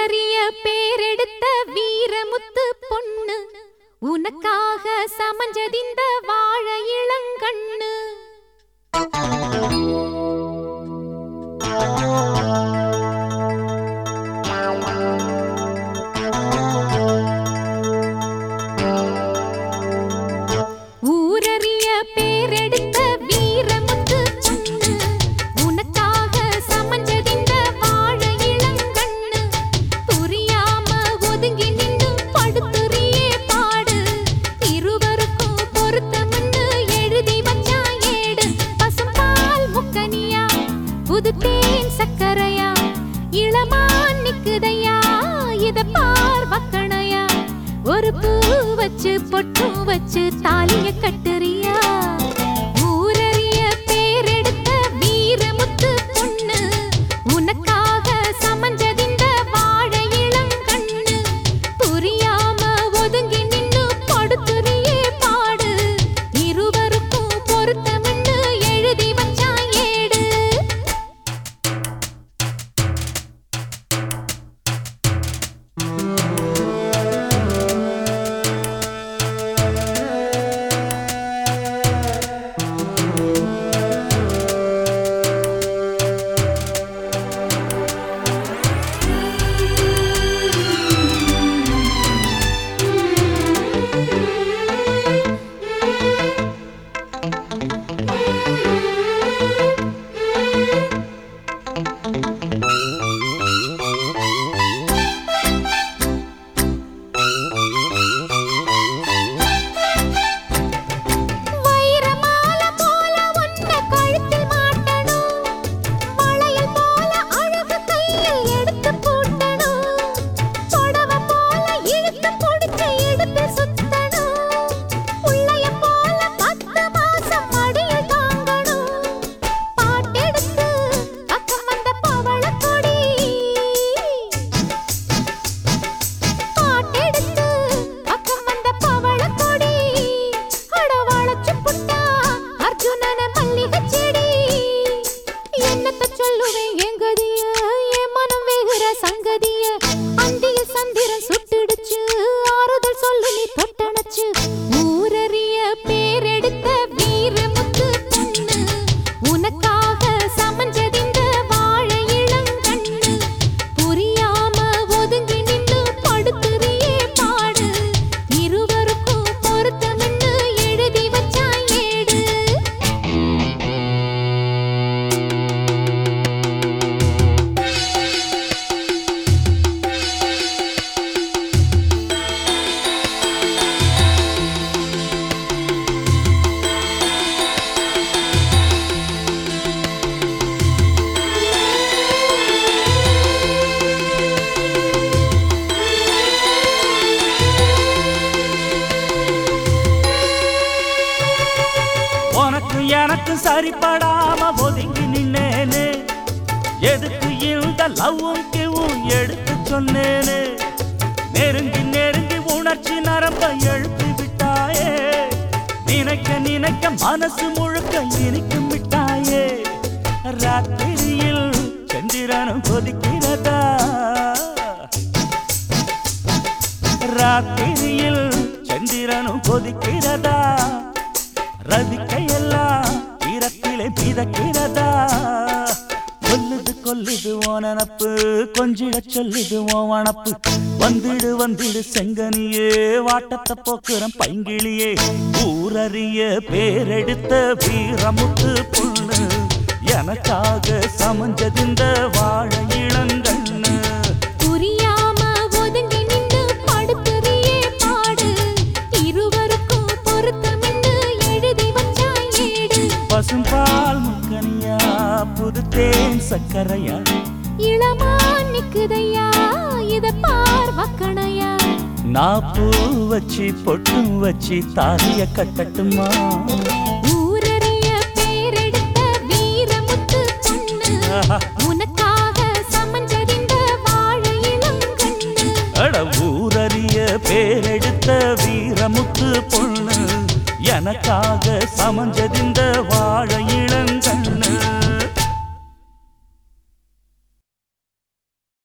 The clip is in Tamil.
ஊரறிய பேரெடுத்த வீரமுத்து பொண்ணு உனக்காக சமஞ்சதிந்த வாழ இளங்கண்ணு ஊரறிய பேரெடுத்த வீரமுத்து பொண்ணு உனக்காக சமஞ்சதிந்த வாழ இளங்கண்ணு புரியாம ஒதுங்கி நின்னு படுத்துறியே பாடு இருவருக்கும் பொருத்தம்னு எழுதி வச்சா ஏடு பசும்பால் முக்கனியா புது தேன் சக்கரையா இளமான் நிக்குதையா இத பார் வக்கணையா ஒரு பூ வச்சு பொட்டும் வச்சு தாலிய கட்டுறியா ஊரறிய பேரெடுத்த வீரமுத்து பொண்ணு உனக்காக சமஞ்சதிந்த வாழ இளங்கண்ணு புரியாம ஒதுங்கி நின்னு படுத்துறியே பாடு இருவருக்கும் பொருத்தம்னு எழுதி வச்சா ஏடு வைரமால போல உன்ன கழுத்தில் மாட்டணும் வளையல் போல அழகு கையில் எடுத்து பூட்டணும் புடவ போல இழுத்து புடிச்சு எடுத்து சுத்தணும் புள்ளைய போல பத்து மாசம் மடியில் தாங்கணும் பாட்டெடுத்து பக்கம் வந்த பவள கொடி பாட்டெடுத்து பக்கம் வந்த பவள கொடி அட வளைச்சு புட்டா அர்ஜுனன மல்லிகை செடி என்னத்த சொல்லுவேன் எங்கதிய என் மனம் வேகுற சங்கதிய அந்திய சந்திரன் சுட்டுடுச்சு ஆறுதல் சொல்லு நீ தொட்டணச்சு ஊரறிய பேரெடுத்த வீரமுத்து பொண்ணு உனக்காக சமஞ்சதிந்த வாழ இளங்கண்ணு புரியாம ஒதுங்கி நின்னு படுத்துறியே பாடு இருவருக்கும் பொருத்தம்னு எழுதி வச்சா ஏடு உனக்கு எனக்கு சரிப்படாம ஒதுங்கி நின்னேனே எதுக்கு இந்த லவ்வும் கிவும் எடுத்து சொன்னேனே நெருங்கி நெருங்கி உணர்ச்சி நரம்ப எழுப்பி விட்டாயே நினைக்க நினைக்க மனசு முழுக்க இனிக்கும் விட்டாயே ராத்திரியில் சந்திரனும் கொதிக்கிறதா ராத்திரியில் சந்திரனும் கொதிக்கிறதா ரதிக்கையெல்லாம் ஈரத்திலே மிதக்கிறதா கொல்லுது கொல்லுது ஓனனப்பு கொஞ்சிட சொல்லுது ஓவனப்பு வந்துடு வந்துடு செங்கனியே வாட்டத்தை போக்குறம் பைங்கிளியே ஊரறிய பேரெடுத்த வீரமுத்து பொண்ணு எனக்காக சமஞ்சதிந்த வாழ இளங்கண்ணு புரியாம ஒதுங்கி நின்னு படுத்துறியே பாடு இருவருக்கும் பொருத்தம்னு எழுதி வச்சா ஏடு பசும்பால் முக்கனியா புது தேன் சக்கரையா இளமான் நிக்குதையா இத பார் வக்கணையா நான் பூ வச்சு பொட்டும் வச்சு தாலிய கட்டட்டுமா ஊரறிய பேரெடுத்த வீரமுத்து பொண்ணு ஆஹா. உனக்காக சமஞ்சதிந்த வாழ இளங்கண்ணு அட ஊரறிய பேரெடுத்த வீரமுத்து பொண்ணு எனக்காக சமஞ்சதிந்த வாழ